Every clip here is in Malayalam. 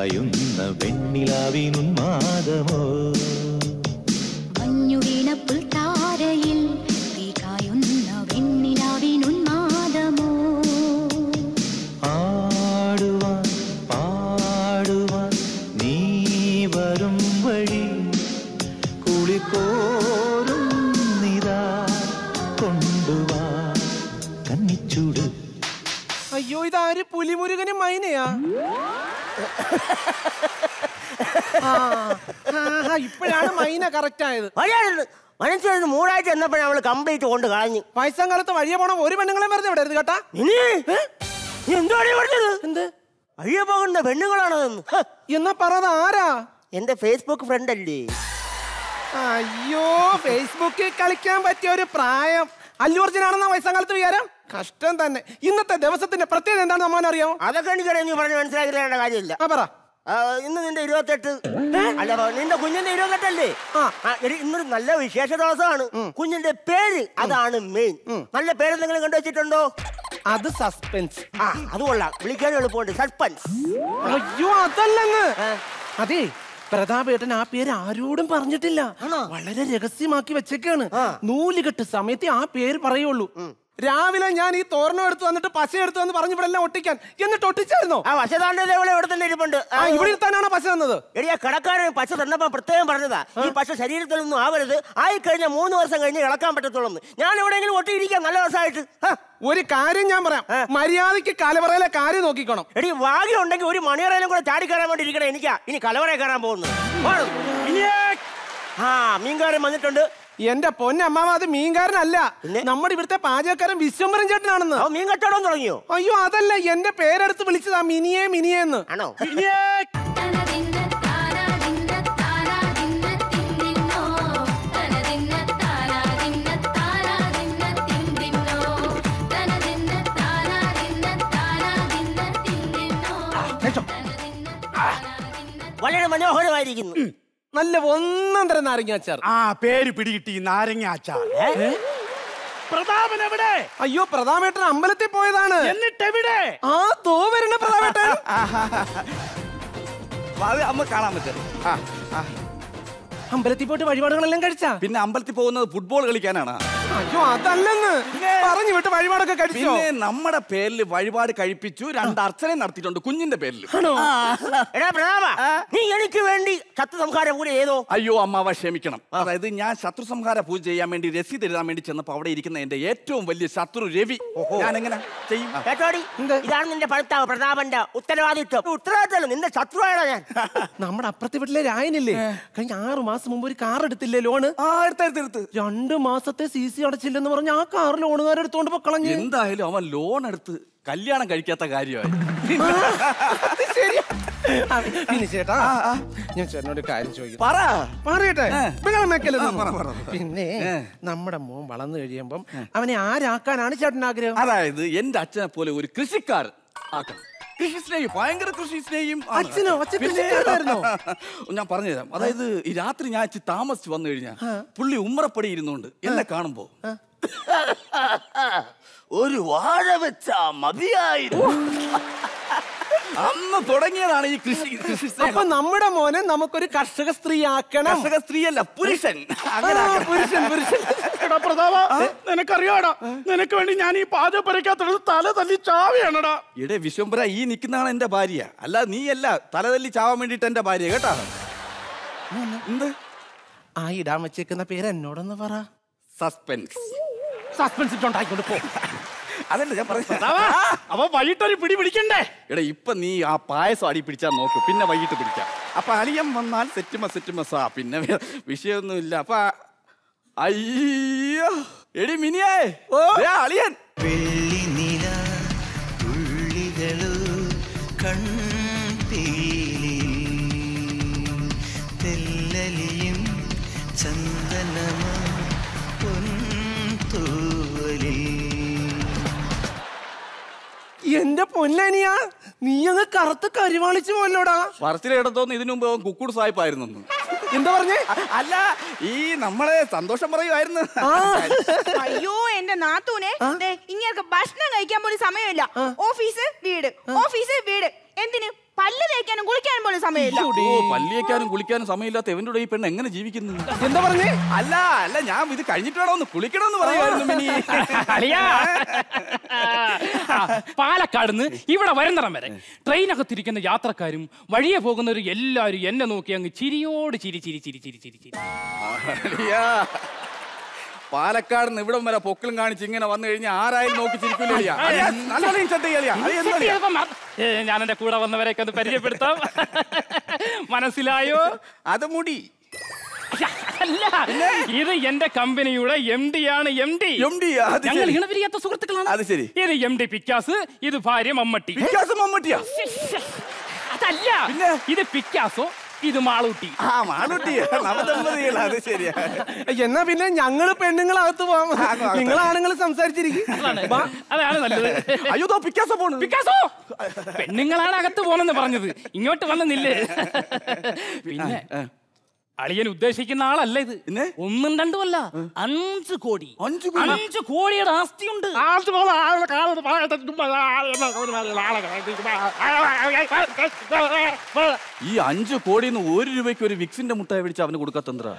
കായുന്ന വെണ്ണിലാവിനുന്മാദമോ മഞ്ഞു വീണ പുൽത്താരയിൽ തീ കായുന്ന വെണ്ണിലാവിനുന്മാദമോ ആടുവാൻ പാടുവാൻ നീ വരും വഴി കുളിക്കോരും നിതാ കൊണ്ടുവാ കന്നിച്ചൂട് അയ്യോ ഇതാര് പുലിമുരുകനും മൈനയാ ആ, ആ, ആ, ഇപ്പോഴാണ് മൈന കറക്റ്റ് ആയത് മഴയാണ് മനസ്സിൽ മൂടാഴ്ച എന്നപ്പോഴേ അവള് കംപ്ലീറ്റ് കൊണ്ട് കളഞ്ഞു വയസ്സാം കാലത്ത് വഴിയെ പോണ ഒരു പെണ്ണുങ്ങളെ വെറുതെ വിടരുത് കേട്ടാ ഇനി നീ എന്താണ് പറഞ്ഞത് എന്ത് വഴിയെ പോകുന്ന പെണ്ണുങ്ങളാണതെന്ന് ഹ, എന്നാ പറത് ആരാ എന്റെ ഫേസ്ബുക്ക് ഫ്രണ്ട് അല്ലേ അയ്യോ ഫേസ്ബുക്കിൽ കളിക്കാൻ പറ്റിയ ഒരു പ്രായം അല്ലു അർജുനാണെന്ന വയസ്സാം കാലത്ത് വിചാരം കഷ്ടം തന്നെ ഇന്നത്തെ ദിവസത്തിന്റെ പ്രത്യേകത എന്താണെന്ന് അമ്മാൻ അറിയാമോ അതൊക്കെ എനിക്കറിയാം നീ പറഞ്ഞ് മനസ്സിലാക്കി തരേണ്ട കാര്യമില്ല ആ പറ ആ, ഇന്ന് നിന്റെ ഇരുപത്തെട്ട് അല്ല പ- നിന്റെ കുഞ്ഞിന്റെ ഇരുപത്തെട്ടല്ലേ ആ. ആ, എടി, ഇന്നൊരു നല്ല വിശേഷ ദിവസമാണ് കുഞ്ഞിന്റെ പേര് അതാണ് മെയിൻ നല്ല പേര് എന്തെങ്കിലും കണ്ടുവച്ചിട്ടുണ്ടോ അത് സസ്പെൻസ് ആ അത് കൊള്ളാം വിളിക്കാൻ എളുപ്പമുണ്ട് സസ്പെൻസ് അയ്യോ അതല്ലെന്ന് അതെ പ്രതാപേട്ടൻ ആ പേര് ആരോടും പറഞ്ഞിട്ടില്ല വളരെ രഹസ്യമാക്കി വെച്ചേക്കാണ് നൂലുകെട്ട് സമയത്ത് ആ പേര് പറയുള്ളൂ രാവിലെ ഞാൻ ഈ തോരണം എടുത്തു വന്നിട്ട് പശ എടുത്തു വന്ന് പറഞ്ഞു ഇവിടെ എല്ലാം ഒട്ടിക്കാൻ എന്നിട്ട് ഒട്ടിച്ചായിരുന്നോ ആ വശതാണ്ട് ഇവിടെ ഇവിടെ തന്നെ ഇരിപ്പുണ്ട് ആ ഇവിടെ ഇരുത്താനാണോ പശ തന്നത് എടി ആ കടക്കാരൻ പശ തന്നപ്പോ പ്രത്യേകം പറഞ്ഞതാ ഈ പശ ശരീരത്തിലൊന്നും ആവരുത് ആയി കഴിഞ്ഞ മൂന്ന് വർഷം കഴിഞ്ഞ് ഇളക്കാൻ പറ്റത്തുള്ളൂ എന്ന്. ഞാൻ എവിടെയെങ്കിലും ഒട്ടിയിരിക്കാം നല്ല ദിവസമായിട്ട് ഹ. ഒരു കാര്യം ഞാൻ പറയാം മര്യാദയ്ക്ക് കലവറയിലെ കാര്യം നോക്കിക്കോണം എടി ഭാഗ്യം ഉണ്ടെങ്കിൽ ഒരു മണിയറയിലും കൂടെ ചാടി കയറാൻ വേണ്ടി ഇരിക്കണം എനിക്കാ ഇനി കലവറ കയറാൻ പോകുന്നു പോണം. ഇനിയേ. ആ മീൻകാരൻ വന്നിട്ടുണ്ട് എന്റെ പൊന്നമ്മാവ അത് മീൻകാരനല്ല പിന്നെ? നമ്മുടെ ഇവിടുത്തെ പാചകക്കാരൻ വിശ്വംബരൻ ചേട്ടനാണെന്ന് അവൻ മീൻ കച്ചവടം തുടങ്ങിയോ അയ്യോ അതല്ല എന്റെ പേരെടുത്ത് വിളിച്ചതാ മിനിയേ മിനിയേന്ന് ആണോ തനതിന്ന താനാതിന്ന താനാതിന്ന തിന്നിന്നോ തനതിന്ന താനാതിന്ന താനാതിന്ന തിന്നിന്നോ തനതിന്ന താനാതിന്ന താനാതിന്ന തിന്നിന്നോ തനതിന്ന താനാതിന്ന വളരെ മനോഹരമായിരിക്കുന്നു നല്ല ഒന്നാം തരം നാരങ്ങ അച്ചാർ ആ പേര് പിടികിട്ടി നാരങ്ങ അച്ചാർ പ്രതാപൻ എവിടെ അയ്യോ പ്രതാപേട്ടൻ അമ്പലത്തിൽ പോയതാണ് എന്നിട്ട് എവിടെ ആ തോ വരണ പ്രതാപേട്ടൻ അത് അമ്മ കാണാൻ പറ്റും ആ ആ. അമ്പലത്തിൽ പോയിട്ട് വഴിപാടുകളെല്ലാം കഴിച്ചാ പിന്നെ അമ്പലത്തിൽ പോകുന്നത് ഫുട്ബോൾ കളിക്കാനാണ് അയ്യോ അതല്ലെന്ന് പറഞ്ഞു വിട്ട് വഴിപാടൊക്കെ കഴിച്ചോ പിന്നെ നമ്മുടെ പേരിൽ വഴിപാട് കഴിപ്പിച്ചു രണ്ട് അർച്ചന നടത്തിയിട്ടുണ്ട് കുഞ്ഞിന്റെ പേരിൽ എടാ പ്രതാപ നീ എനിക്ക് വേണ്ടി ശത്രു സംഹാരം കൂടെ ചെയ്തോ അയ്യോ അമ്മാവ ക്ഷമിക്കണം അതായത് ഞാൻ ശത്രു സംഹാര പൂജ ചെയ്യാൻ വേണ്ടി രസീത് എഴുതാൻ വേണ്ടി ചെന്നപ്പോ അവിടെ ഇരിക്കുന്ന എന്റെ ഏറ്റവും വലിയ ശത്രു രവി ഞാൻ എങ്ങനെ ചെയ്യും കേട്ടോടി ഇതാണ് നിന്റെ ഭർത്താവ് പ്രതാപന്റെ ഉത്തരവാദിത്വം ഉത്തരവാദിത്തമല്ല നിന്റെ ശത്രുവാണ് ഞാൻ നമ്മുടെ അപ്പുറത്തെ വീട്ടിലെ രായനില്ലേ കഴിഞ്ഞ ആറു മാസം മുമ്പ് ഒരു കാർ എടുത്തില്ലേ ലോണ് ആ എടുത്ത് എടുത്ത് എടുത്ത് രണ്ടു മാസത്തെ സി സി അടച്ചില്ലെന്ന് പറഞ്ഞ ആ കാർ ലോണുകാർ എടുത്തോണ്ട് പൊക്കളഞ്ഞ് എന്തായാലും അവൻ ലോൺ എടുത്ത് കല്യാണം കഴിക്കാത്ത കാര്യമായി അത് ശരിയാ. ആ, പിന്നെ ചേട്ടാ ഞാൻ ചേട്ടനോട് ഒരു കാര്യം ചോദിക്കും പറ പറയട്ടെ ഏ. ബഹളം വെക്കരുത് പറ, പറ, പറ. പിന്നെ ഏ. നമ്മുടെ മോൻ വളർന്നു കഴിയുമ്പം അവനെ ആരാക്കാനാണ് ചേട്ടൻ ആഗ്രഹം അതായത് എന്റെ അച്ഛനെ പോലെ ഒരു കൃഷിക്കാരൻ ആക്കണം കൃഷി സ്നേഹി ഭയങ്കര കൃഷി സ്നേഹിയും ആണ്. അച്ഛനോ? അച്ഛൻ പിന്നെ- കൃഷിക്കാരനായിരുന്നോ? ഞാൻ പറഞ്ഞുതരാം അതായത് ഈ രാത്രി ഞാൻ ഇച്ചിരി താമസിച്ച് വന്നു കഴിഞ്ഞാൽ പുള്ളി ഉമ്മറപ്പടി ഇരുന്നുകൊണ്ട് എന്നെ കാണുമ്പോ ഒരു വാഴ വെച്ചാ മതിയായിരുന്നു അന്ന് തുടങ്ങിയതാണ് ഈ കൃഷി കൃഷി അപ്പൊ സ്നേഹം നമ്മുടെ മോനെ നമുക്കൊരു കർഷക സ്ത്രീ ആക്കണം കർഷക സ്ത്രീയല്ല പുരുഷൻ ആ, അങ്ങനെ ആക്കണം. പുരുഷൻ പുരുഷൻ എടാ പ്രതാപ നിനക്കറിയാടാ നിനക്ക് വേണ്ടി ഞാൻ ഈ പാചക പരിക്കാത്തത് തല തല്ലി ചാവിയാണടാ എടേ വിശ്വംബര ഈ നിൽക്കുന്നതാണ് എന്റെ ഭാര്യ അല്ല നീയല്ല തലതല്ലി ചാവാൻ വേണ്ടിട്ട് എന്റെ ഭാര്യ കേട്ടാ എന്ത് ആ ഇടാൻ വെച്ചേക്കുന്ന പേര് എന്നോടൊന്ന് പറ സസ്പെൻസ് സസ്പെൻസ് ഇട്ടുണ്ടായിക്കൊണ്ട് പോ അതല്ല ഞാൻ പറഞ്ഞ അവ വൈകിട്ടൊരു പിടി പിടിക്കണ്ടേ എടാ ഇപ്പൊ നീ ആ പായസം അടി പിടിച്ചാൽ നോക്ക് പിന്നെ വൈകിട്ട് പിടിക്കാം അപ്പൊ അളിയൻ വന്നാൽ സെറ്റുമ സെറ്റുമസാ പിന്നെ വേ- വിഷയമൊന്നുമില്ല അപ്പൊ അയ്യോ എടി മിനിയേ ദേ അളിയൻ വെള്ളി നില തുള്ളികളു കൺപീലി തെല്ലലിയും ചന്ദനമ പൊൻതൂവലിൽ എന്റെ പൊന്നനിയാ നീ അങ്ങ് കറുത്ത് കരിവാളിച്ചു പോലോടാ പറച്ചിലിടത്തോന്ന് ഇതിനു മുമ്പ് അവൻ കുക്കുട് സായിപ്പായിരുന്നു എന്താ പറഞ്ഞേ അല്ല ഈ നമ്മളെ സന്തോഷം പറയുമായിരുന്നു അയ്യോ എന്റെ നാത്തൂനെ ദേ, ഇങ്ങേർക്ക് ഭക്ഷണം കഴിക്കാൻ പോലും സമയമില്ല ഓഫീസ് വീട് ഓഫീസ് വീട് എന്തിന് പല്ല് തേക്കാനും കുളിക്കാനും പോലും സമയമില്ല ഓ പല്ലിയേക്കാനും കുളിക്കാനും സമയമില്ലാത്ത എവന്റെ കൂടെ ഈ പെണ്ണ് എങ്ങനെ ജീവിക്കുന്നു എന്താ പറഞ്ഞേ അല്ല അല്ല ഞാൻ ഇത് കഴിഞ്ഞിട്ട് വേണം ഒന്ന് കുളിക്കണമെന്ന് പറയുമായിരുന്നു മിനി അളിയാ ആ, പാലക്കാടുന്ന് ഇവിടെ വരുന്നിടം വരെ ട്രെയിനകത്തിരിക്കുന്ന യാത്രക്കാരും വഴിയെ പോകുന്നവരും എല്ലാവരും എന്നെ നോക്കി അങ്ങ് ചിരിയോട് ചിരി ചിരി ചിരി ചിരി ചിരി ചിരി അളിയാ, പാലക്കാട് നിന്ന് ഇവിടം വരെ പൊക്കിലും കാണിച്ച് ഇങ്ങനെ വന്നു കഴിഞ്ഞാൽ ആരായാലും നോക്കി ചിരിക്കില്ല അളിയാ. അളിയാ, നല്ലോണം ശ്രദ്ധ ചെയ്യുക അളിയാ. അത് എന്താ അളിയാ? ചിലപ്പം മറ- ഏ, ഞാൻ എന്റെ കൂടെ വന്നവരെയൊക്കെ ഒന്ന് പരിചയപ്പെടുത്താം മനസ്സിലായോ അത് മുടി അല്ല ഇത് എന്റെ കമ്പനിയുടെ എം ഡി ആണ് എം ഡി MD, അത് ഞങ്ങൾ ശരി. ഇണപിരിയാത്ത സുഹൃത്തുക്കളാണ് അത് ശരി. ഇത് എം ഡി പിക്കാസ് ഇത് ഭാര്യ മമ്മട്ടി വികാസ് മമ്മൂട്ടിയാ അതല്ല പിന്നെ? ഇത് പിക്കാസോ ഇത് മാളൂട്ടി ആ മാളൂട്ടിയാ നവദമ്പതികളാ അത് ശരിയാ എന്നാ പിന്നെ ഞങ്ങള് പെണ്ണുങ്ങളകത്ത് പോവാം നിങ്ങൾ ആണുങ്ങൾ സംസാരിച്ചിരിക്കും വാ. അതാണ് നല്ലത് അയ്യോ ദാ പിക്കാസോ പോണ് പിക്കാസോ പെണ്ണുങ്ങളാണ് അകത്ത് പോണെന്ന് പറഞ്ഞത് ഇങ്ങോട്ട് വന്നെന്നില്ലേ പിന്നെ അളിയൻ ഉദ്ദേശിക്കുന്ന ആളല്ല ഇത് പിന്നെ? ഒന്നും രണ്ടും അല്ല അഞ്ച് കോടി അഞ്ച് കോടി? അഞ്ച് കോടിയുടെ ആസ്തിയുണ്ട് ഈ അഞ്ചു കോടിന്ന് ഒരു രൂപയ്ക്ക് ഒരു വിക്സിന്റെ മുട്ടായി പിടിച്ച് അവന് കൊടുക്കാത്തന്ത്രാ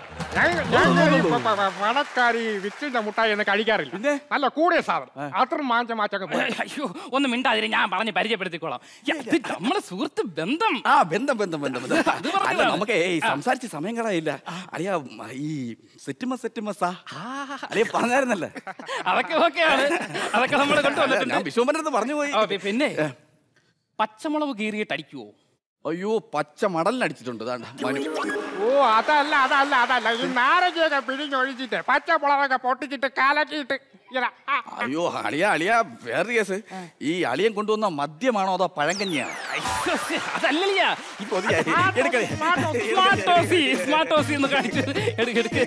പണക്കാരി വിച്ചിന്റെ മുട്ടായി എന്ന് കഴിക്കാറില്ല പിന്നെ? നല്ല കൂടിയ സാധനം അത്ര മാഞ്ച മാച്ചൊക്കെ പോയി. അയ്യോ ഒന്ന് മിണ്ടാതിരി ഞാൻ പറഞ്ഞ് പരിചയപ്പെടുത്തിക്കോളാം യാ, ഇത് നമ്മുടെ സുഹൃത്ത് ബന്ധം ആ ബന്ധം ബന്ധം ബന്ധം ബന്ധം പറഞ്ഞതാണ്. അല്ല നമുക്ക് ഏയ് സംസാരിച്ച് സമയം കളയില്ല അറിയാ ഈ സെറ്റുമ സെറ്റുമസാ അളിയ പറഞ്ഞായിരുന്നല്ലേ അതൊക്കെ ഓക്കെയാണ് അതൊക്കെ നമ്മൾ അല്ല, കൊണ്ടുവന്നിട്ടുണ്ട് ഞാൻ വിശ്വംബരത്ത് പറഞ്ഞു പോയി ആ, പി- പിന്നെ പച്ചമുളക് കീറിയിട്ട് അടിക്കുവോ അയ്യോ പച്ച മടലിനടിച്ചിട്ടുണ്ട് ദാണ്ട മനു ഓ അതല്ല അതല്ല അതല്ല ഈ നാരങ്ങയൊക്കെ പിഴിഞ്ഞൊഴിച്ചിട്ട് പച്ചമുളകൊക്കെ പൊട്ടിച്ചിട്ട് കലക്കിയിട്ട് ഇങ്ങനെ ആ, അയ്യോ അളിയ അളിയ വേറെ കേസ് ഈ അളിയൻ കൊണ്ടുവന്ന മദ്യമാണോ അതോ പഴങ്കഞ്ഞിയാണോ അതല്ലല്ല ഈ കൊതിയായി എടുക്കണേ സ്മാർട്ടോസി സ്മാർട്ടോസി എന്ന് കാണിച്ചു എടുക്ക് എടുക്ക്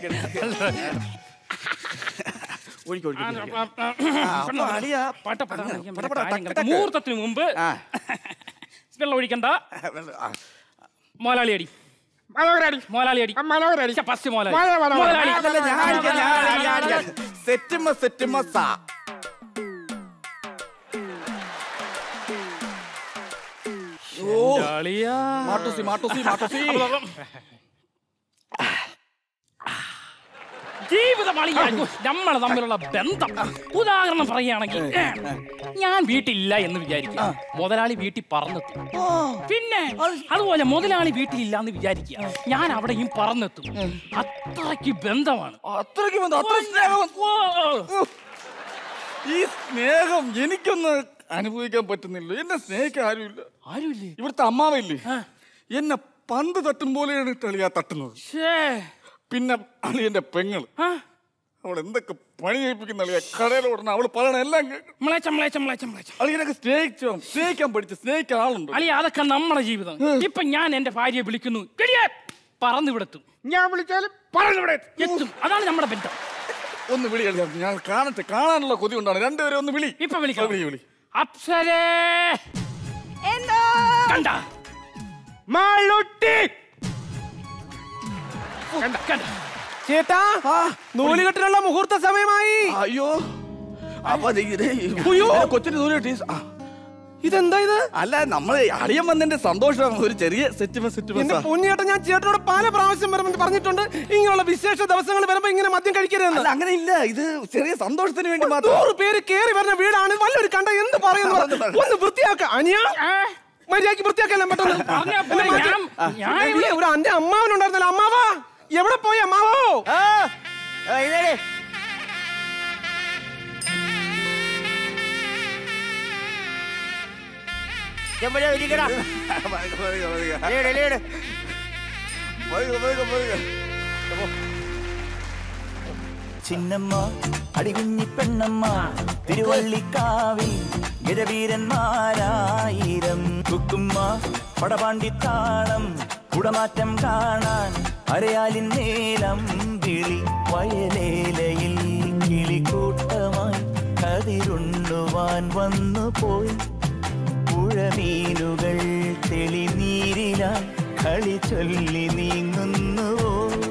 ഒഴിക്ക്, ഒഴിക്ക്, ഒഴിക്ക്. പെട്ടെന്ന് അളിയാ, പട്ട പട്ട കഴിക്കാൻ പട, പട, പറ്റുന്ന ടക്ക്, കാര്യങ്ങൾ. ടക്ക്. മുഹൂർത്തത്തിന് മുമ്പ് ആ. വെള്ളം ഒഴിക്കണ്ട ആ, മോലാളി അടി മനോഹരടി മോലാളി അടി മനോഹരടി ഫസ്റ്റ് മോലാളി മോലാളി, മോലാളി. മോലാളി അതല്ല, ഞാൻ അടിക്കാം, ഞാൻ അടിക്കാം, ഞാൻ അടിക്കാം. സെറ്റുമ സെറ്റുമ സാ ഓ മോലാളിയാ. മാട്ടോസി മാട്ടോസി മാട്ടോസി ജീവിതമാണ് നമ്മൾ തമ്മിലുള്ള ബന്ധം ഉദാഹരണം പറയുകയാണെങ്കിൽ ഞാൻ വീട്ടിലില്ല എന്ന് വിചാരിക്കുക മുതലാളി വീട്ടിൽ പറന്നെത്തും പിന്നെ അതുപോലെ മുതലാളി വീട്ടിലില്ല എന്ന് വിചാരിക്കുക ഞാൻ അവിടെയും പറന്നെത്തും അത്രയ്ക്ക് ബന്ധമാണ് അത്രയ്ക്ക് ബന്ധം അത്ര സ്നേഹം ഓ, ഈ സ്നേഹം എനിക്കൊന്ന് അനുഭവിക്കാൻ പറ്റുന്നില്ല എന്നെ സ്നേഹിക്കാൻ ആരുമില്ല ആരുമില്ലേ ഇവിടുത്തെ അമ്മാവില്ലേ എന്നെ പന്ത് തട്ടും പോലെയാണ് കളിയാ തട്ടുന്നത് ശ്ശേ. പിന്നെ അളിയന്റെ പെങ്ങള് ആ, അവൾ എന്തൊക്കെ പണി ചെയ്യിപ്പിക്കുന്ന അളിയ കടയിൽ ഉടനെ അവള് പറയണ എല്ലാം കേൾക്കും മ്ലേച്ഛം, മ്ലേച്ഛം, മ്ലേച്ഛം, മ്ലേച്ഛം. അളിയനൊക്കെ സ്നേഹിച്ചോ സ്നേഹിക്കാൻ പഠിച്ച് സ്നേഹിക്കാൻ ആളുണ്ട് അളി അതൊക്കെ നമ്മുടെ ജീവിതം ഇപ്പൊ ഞാൻ എന്റെ ഭാര്യയെ വിളിക്കുന്നു "ഗിരിയെ!" പറന്നിവിടെത്തും ഞാൻ വിളിച്ചാലും പറഞ്ഞിവിടെ എത്തും അതാണ് നമ്മുടെ ബന്ധം ഒന്ന് വിളി അളിയാ ഞാൻ കാണട്ടെ കാണാനുള്ള കൊതി കൊണ്ടാണ് രണ്ടുപേരും ഒന്ന് വിളി ഇപ്പൊ വിളിക്കാം വിളി വിളി അപ്സരേ എന്തോ കണ്ട മാളുട്ടി കണ്ട കണ്ട ചേട്ടാ നൂലുകെട്ടിനുള്ള മുഹൂർത്ത സമയമായി അയ്യോ അപ്പൊ അത് ഇത് അയ്യോ. കൊച്ചിന് ദൂരം കിട്ടി ആ, ഇതെന്താ ഇത് അല്ല നമ്മള് അളിയൻ വന്നതിന്റെ സന്തോഷം ഒരു ചെറിയ സെറ്റ് സെറ്റ് എന്റെ പൊന്നിയേട്ടൻ ഞാൻ ചേട്ടനോട് പല പ്രാവശ്യം വരുമ്പോൾ പറഞ്ഞിട്ടുണ്ട് ഇങ്ങനെയുള്ള വിശേഷ ദിവസങ്ങൾ വരുമ്പോ ഇങ്ങനെ മദ്യം കഴിക്കരുതെന്ന് അല്ല അങ്ങനെ ഇല്ല ഇത് ചെറിയ സന്തോഷത്തിന് വേണ്ടി മാത്രം നൂറ് പേര് കേറി വരുന്ന വീടാണ് വല്ലൊരു കണ്ട എന്ത് പറയുന്നു അത് പറ. ഒന്ന് വൃത്തിയാക്ക അനിയ മര്യാദക്ക് വൃത്തിയാക്കല്ലേ പെട്ടെന്ന് പറഞ്ഞാ പോരെ, എന്നെ മാറ്റി. ഞാൻ- ഞാൻ എടീ, ഇവിടെ- ഒരു അന്റെ അമ്മാവനുണ്ടായിരുന്നല്ലോ അമ്മാവാ എവിടെ പോയി അമ്മാവോ ആ ആ, ഇതേടെ. ചെമ്പഴ ഇരിക്കടാ ലീഡ് ലീഡ് ചിന്നമ്മ അടികുഞ്ഞി പെണ്ണമ്മ തിരുവള്ളിക്കാവിൽ ഗജവീരന്മാരായിരം കുക്കുമ്മ പടപാണ്ടിത്താളം കുടമാറ്റം കാണാൻ അരയാലിൻ നേലം വിളി വയലേലയിൽ കിളിക്കൂട്ടമായി കതിരുണ്ണുവാൻ വന്നു പോയി പുഴമീനുകൾ തെളിനീരിലായി കളി ചൊല്ലി നീങ്ങുന്നുവോ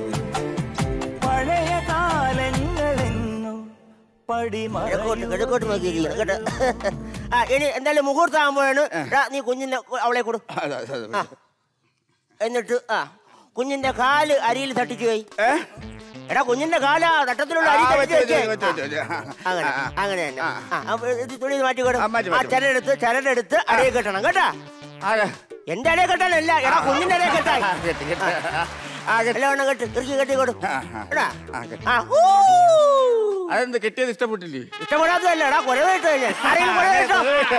പഴയ കാലങ്ങളെങ്ങോ കിഴക്കോട്ട് പടിമറ കിഴക്കോട്ട് നോക്കിയിരിക്കുക കേട്ടോ ആ ഇനി എന്തായാലും മുഹൂർത്തം ആകുമ്പോഴാണ് എടാ, നീ കുഞ്ഞിനെ കൊ- അവളെ കൊടു അതെ, അതെ, അതെ. ആ. എന്നിട്ട് ആ കുഞ്ഞിന്റെ കാല് അരിയിൽ തട്ടിച്ചു പോയി എടാ കുഞ്ഞിന്റെ കാല തട്ടത്തിലുള്ള അരി ആ, തട്ടിച്ച് വെച്ച്, വെച്ചേ. വെച്ച്, വെച്ച്, വെച്ച്. ആ, അങ്ങനെ ആ, ആ. അങ്ങനെ തന്നെ ആ. ആ, അപ്പൊ ഇത് തുണി മാറ്റി കൊടു ആ, മാറ്റി, ആ മാറ്റി. ചരടെടുത്ത് ചരടെടുത്ത് അടയിൽ കെട്ടണം കേട്ടാ ആകെ. എന്റെ അടയിൽ കെട്ടാനല്ല എടാ കുഞ്ഞിന്റെ അടയിൽ കെട്ടാൻ ആ, കെട്ടി, കെട്ടി. ആകെ. എല്ലാം എണ്ണം കെട്ട് ഇറുക്കി കെട്ടി കൊടു ആ, ആ. എടാ ആ, കെട്ടി. ആ ഊ. അതെന്ത് കെട്ടിയത് ഇഷ്ടപ്പെട്ടില്ലേ ഇഷ്ടപ്പെടാത്തതല്ല എടാ കുരവേട്ടോ ഞാൻ ആരെങ്കിലും കുരവേട്ടോ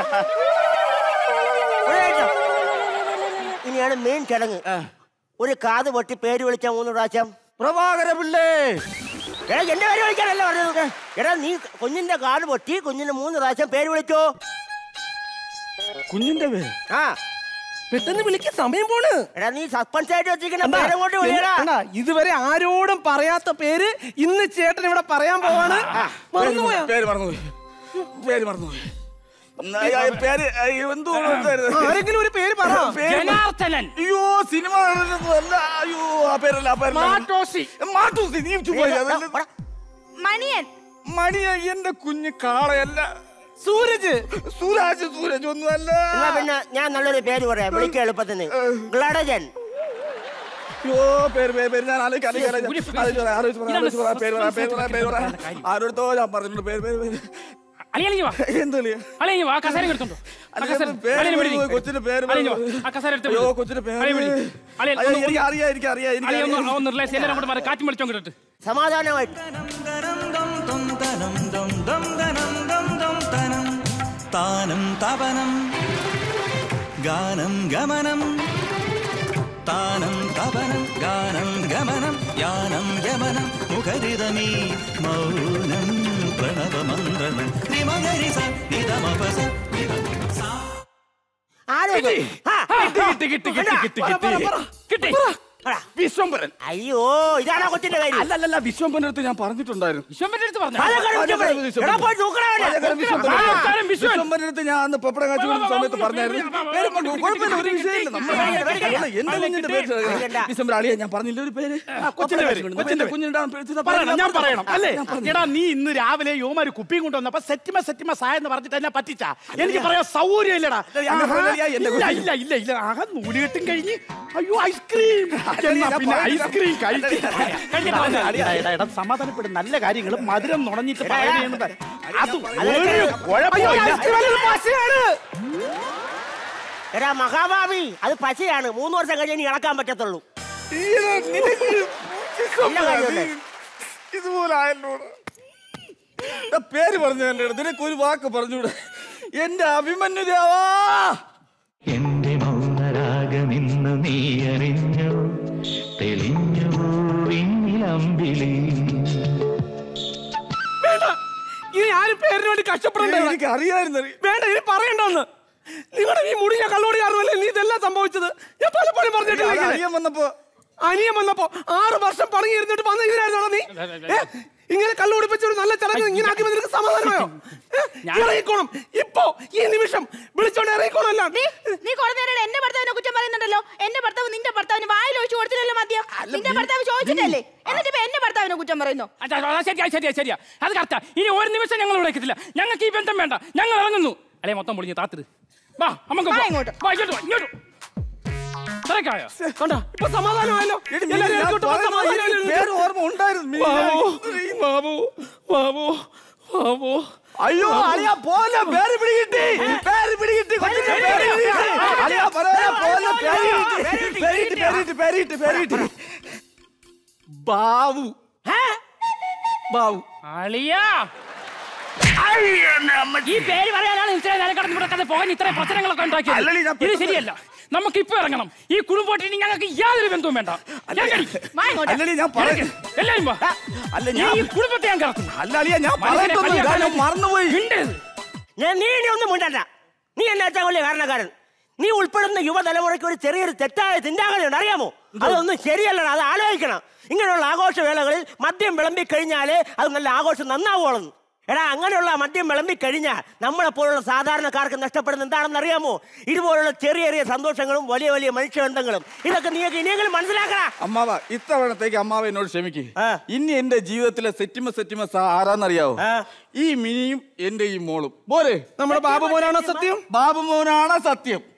കുരവേട്ടോ ഇനിയാണ് മെയിൻ ചടങ്ങ് ഒരു കാത് പൊട്ടി പേര് വിളിച്ച മൂന്ന് പ്രാവശ്യം പ്രഭാകര പിള്ളേ എടാ എന്റെ പേര് വിളിക്കാനല്ല പറഞ്ഞത് എടാ നീ കുഞ്ഞിന്റെ കാത് പൊട്ടി കുഞ്ഞിന്റെ മൂന്ന് പ്രാവശ്യം പേര് വിളിച്ചോ കുഞ്ഞിന്റെ പേര് ആ പെട്ടെന്ന് വിളിക്കാൻ സമയം പോണ് എടാ നീ സസ്പെൻസ് ആയിട്ട് വെച്ചിരിക്കുന്ന കണ്ടാ? പേരങ്ങോട്ട് വിളിയടാ കണ്ടാ? ഇതുവരെ ആരോടും പറയാത്ത പേര് ഇന്ന് ചേട്ടൻ ഇവിടെ പറയാൻ പോവാണ് മറന്നുപോയോ പേര് മറന്നുപോയി പേര് മറന്നുപോയി എന്നാ, ആ, പേര് ആ, എന്തോ ഉണ്ടായിരുന്നു. ആരെങ്കിലും ഒരു പേര് പറ പേര് മ- ജനാർദ്ദനൻ അയ്യോ സിനിമ അല്ല അയ്യോ ആ പേരല്ല ആ പേരല്ല മാട്ടോസി മാട്ടൂസി നീ ചുമ്മാ ഇരി, അതല്ല. എടാ, മണിയൻ മണിയ എന്റെ കുഞ്ഞ് കാളയല്ല സൂരജ് സൂരാജ് സൂരജ് ഒന്നുമല്ല എന്നാ പിന്നെ ഞാൻ നല്ലൊരു പേര് പറയാം വിളിക്കുക എളുപ്പത്തിന് ഗ്ലഡജൻ അയ്യോ പേര് പേര് പേര് ഞാൻ ആലോചിക്കാം ആലോചിക്കാം, ഒരു- ആലോചിക്കാം ആലോചിച്ച് പറയാം, ആലോചിച്ച് പറയാം, ആലോചിച്ച് പറയാം, പേര് പറയാം, പേര് പറയാം, പേര് പറയാം. ആരോടത്തോ ഞാൻ പറഞ്ഞിട്ടുണ്ട് പേര് പേര് പേര് അളിയലിഞ്ഞു വാ എന്താ കളിയാ? അളിയഞ്ഞു വാ ആ കസേര എടുത്തോണ്ടോ അല്ല, പേര് പോയി, കൊച്ചിന്റെ പേര് പോയി. ആ കസേര എടുത്ത് അയ്യോ പിടി. കൊച്ചിന്റെ പേര് അളിയൻ പിടി. അളിയൻ അയ്യോ, ഒന്ന് എനിക്ക് അറിയാം എനിക്ക് അറിയാം എനിക്ക് അളിയൻ ഒന്ന് അറിയാം. ഒന്ന് റിലാക്സ് എല്ലാവരും അങ്ങോട്ട് മാറി കാറ്റും വിളിച്ചോ കിട്ടിട്ട് സമാധാനമായിട്ട് താനം തപനം ഗാനം ഗമനം താനം തപനം ഗാനം ഗമനം യാനം യമനം മുഖരിതമീ മൗനം പ്രണവമന്ത്രണം നിമകരിസ നിതമപസ നിതമപസ ആരോഗ്യം ആ, കിട്ടി കിട്ടി കിട്ടി കിട്ടി കിട്ടി കിട്ടി വിശ്വംഭരൻ അയ്യോ ഇതാണോ കൊച്ചിന്റെ പേര് അല്ലല്ല വിശ്വംഭരൻ അടുത്ത് ഞാൻ പറഞ്ഞിട്ടുണ്ടായിരുന്നു വിശ്വംബന്റെ അടുത്ത് പറഞ്ഞു പാലക്കാട് വിശ്വംഭരൻ. എടാ, പോയി തൂക്കടാ അവനെ. പാലക്കാട് വിശ്വംഭരൻ. പാലക്കാടൻ വിശ്വൻ. വിശ്വംഭരൻ അടുത്ത് ഞാൻ അന്ന് പപ്പടം കാച്ചു കൊടുത്ത സമയത്ത് പറഞ്ഞായിരുന്നു പേര് പറഞ്ഞു. കുഴപ്പമില്ല ഒരു വിഷയമില്ല നമ്മൾ അല്ല, എന്റെ കുഞ്ഞിന്റെ പേര് പേടിക്കണ്ട. വിശ്വംഭരൻ അളിയാ ഞാൻ പറഞ്ഞില്ല ഒരു പേര് കൊച്ചിന്റെ പേര്, കൊച്ചിന്റെ പേര്. കുഞ്ഞിന്റെ പേര് പറയണം ഞാൻ പറയണം അല്ലേ എടാ നീ ഇന്ന് രാവിലെ യോമാര് കുപ്പിയും കൊണ്ടുവന്നപ്പോ സെറ്റിമ സെറ്റിമ സായ എന്ന് പറഞ്ഞിട്ട് എന്നെ പറ്റിച്ച എനിക്ക് പറയാൻ സൗകര്യം ഇല്ലടാ ഞാൻ പറഞ്ഞില്ല, എന്റെ ഇല്ല ഇല്ല ഇല്ല ഇല്ല ആകെ നൂലുകെട്ടും കഴിഞ്ഞ് അയ്യോ ഐസ്ക്രീം എന്നാ പിന്നെ ഐസ്ക്രീം കഴിച്ചിട്ട് സമാധാനപ്പെടും നല്ല കാര്യങ്ങൾ മധുരം നുണഞ്ഞിട്ട് പറയുന്നത് അത് ഒരു കുഴപ്പമില്ല എടാ മഹാഭാവി അത് പശയാണ് മൂന്ന് വർഷം കഴിഞ്ഞ് ഇനി ഇളക്കാൻ പറ്റത്തുള്ളൂ നല്ല കാര്യമല്ലേ? ഇതുപോലെ ആയല്ലോ പേര് പറഞ്ഞു എന്റെ അടുത്ത് നിനക്ക് ഒരു വാക്ക് പറഞ്ഞൂടെ എന്റെ അഭിമന്യുദേവാ എന്റെ മൗനരാഗമിന്ന് നീ അറിഞ്ഞു തെളിഞ്ഞു വിണ്ണിലമ്പിളി വേണ്ട ഇനി ആരും പേരിന് വേണ്ടി കഷ്ടപ്പെടണ്ട ഇവിടെ. എനിക്ക് അറിയായിരുന്നു വേണ്ട ഇനി പറയണ്ടെന്ന് നിങ്ങളുടെ ഈ മുടിഞ്ഞ കള്ളോടി കാരണമല്ലേ നീ ഇതെല്ലാം സംഭവിച്ചത് ഞാൻ പലപ്പോഴും പറഞ്ഞിട്ടില്ല ഇങ്ങനെ. അറിയാൻ വന്നപ്പോ അനിയൻ വന്നപ്പോ ആറ് വർഷം പണങ്ങി ഇരുന്നിട്ട് വന്ന ഇതിനായിരുന്നോ നീ ഏ? ഇങ്ങനെ കള്ളുപിടിപ്പിച്ച ഒരു നല്ല ചടങ്ങ് ഇങ്ങനെ ആക്കി നിനക്ക് സമാധാനമായോ ഏ? ഇറങ്ങിക്കോണം ഇപ്പോ ഈ നിമിഷം വിളിച്ചോണ്ട് ഇറങ്ങിക്കോണല്ല നീ നീ കുറെ നേരം എന്റെ ഭർത്താവിനെ കുറ്റം പറയുന്നുണ്ടല്ലോ എന്റെ ഭർത്താവ് നിന്റെ ഭർത്താവിന് വായിൽ ഒഴിച്ചു കൊടുത്തില്ലല്ലോ മദ്യം നിന്റെ ഭർത്താവ് ചോദിച്ചിട്ടല്ലേ എന്നിട്ട് ഇപ്പൊ എന്റെ ഭർത്താവിനെ കുറ്റം പറയുന്നു അച്ഛാ, അതാ ശരിയാ ശരിയാ ശരിയാ അത് കറക്റ്റാ ഇനി ഒരു നിമിഷം ഞങ്ങൾ ഇവിടെ എത്തില്ല ഞങ്ങൾക്ക് ഈ ബന്ധം വേണ്ട ഞങ്ങൾ ഇറങ്ങുന്നു അല്ലെ മൊത്തം പൊളിഞ്ഞ് താത്തിട് വാ നമുക്ക് വാ പോവാം. ഇങ്ങോട്ട്. വാ, ഇങ്ങോട്ട് വാ, ഇങ്ങോട്ട് തിരക്കായോ കണ്ടോ ഇപ്പൊ സമാധാനമായല്ലോ എടി, നീ എല്ലാവരും ഞാൻ ഇങ്ങോട്ട് വാ, പറയുന്നത് സമാധാനമായല്ലോ. എനിക്ക് പേര് ഓർമ്മ ഉണ്ടായിരുന്നു ബാബു ബാബു ബാബു ബാബു അയ്യോ അളിയാ പോലെ പേര് പിടികിട്ടി പേര് പിടികിട്ടി കൊച്ചിന്റെ പേര് പിടികിട്ടി അളിയാ പറയാ പോലെ പേര് കിട്ടി പേര് കിട്ടി പേര് കിട്ടി പേര് കിട്ടി പേര് കിട്ടി ബാബു ബാബു അളിയാ ഈ പേര് പറയാനാണ് ഇത്രയും നേരം കടന്ന് ഇവിടെ കഥ പോകാൻ ഇത്രയും പ്രശ്നങ്ങളൊക്കെ അല്ലടി, ഞാൻ ഉണ്ടാക്കിയത് ഇത് ശരിയല്ല നമുക്ക് ഇപ്പൊ ഇറങ്ങണം ഈ കുടുംബമായിട്ട് ഇനി ഞങ്ങൾക്ക് യാതൊരു ബന്ധവും വേണ്ട ഇറങ്ങടി. വാ ഇങ്ങോട്ട് അല്ലടി ഞാൻ ഇറങ്ങ്. പറഞ്ഞു എല്ലാരും വാ. അല്ല ഈ ഞാൻ കുടുംബത്തെ ഞാൻ കറക്കുന്നു അല്ല അളിയാ ഞാൻ മനുഷ്യനെ പറഞ്ഞിട്ടൊന്നും ഇല്ല, ഞാൻ കളിയാക്കാൻ മറന്നുപോയി മിണ്ടരുത്. ഞാൻ നീ ഇനി ഒന്നും മിണ്ടണ്ട നീ എന്നെ വെച്ചാൽ വലിയ കാരണക്കാരൻ നീ ഉൾപ്പെടുന്ന യുവതലമുറയ്ക്ക് ഒരു ചെറിയൊരു തെറ്റായ ചിന്താഗതിയുണ്ട് അറിയാമോ അതൊന്നും ശരിയല്ലടാ അത് ആലോചിക്കണം ഇങ്ങനെയുള്ള ആഘോഷവേളകളിൽ മദ്യം വിളമ്പി കഴിഞ്ഞാലേ അത് നല്ല ആഘോഷം നന്നാവുള്ളൂ എടാ അങ്ങനെയുള്ള മദ്യം വിളമ്പി കഴിഞ്ഞാൽ നമ്മളെ പോലുള്ള സാധാരണക്കാർക്ക് നഷ്ടപ്പെടുന്ന എന്താണെന്ന് അറിയാമോ ഇതുപോലുള്ള ചെറിയ ചെറിയ സന്തോഷങ്ങളും വലിയ വലിയ മനുഷ്യബന്ധങ്ങളും ഇതൊക്കെ നീക്ക് ഇനിയെങ്കിലും മനസ്സിലാക്കണ അമ്മാവ ഇത്തവണത്തേക്ക് അമ്മാവ എന്നോട് ക്ഷമിക്ക് ആ. ഇനി എന്റെ ജീവിതത്തിലെ സെറ്റിമ സെറ്റിമ സാ ആരാന്നറിയാവോ ആ. ഈ മിനിയും എന്റെ ഈ മോളും പോരെ നമ്മുടെ ബാബു മോനാണോ സത്യം ബാബു മോനാണ് സത്യം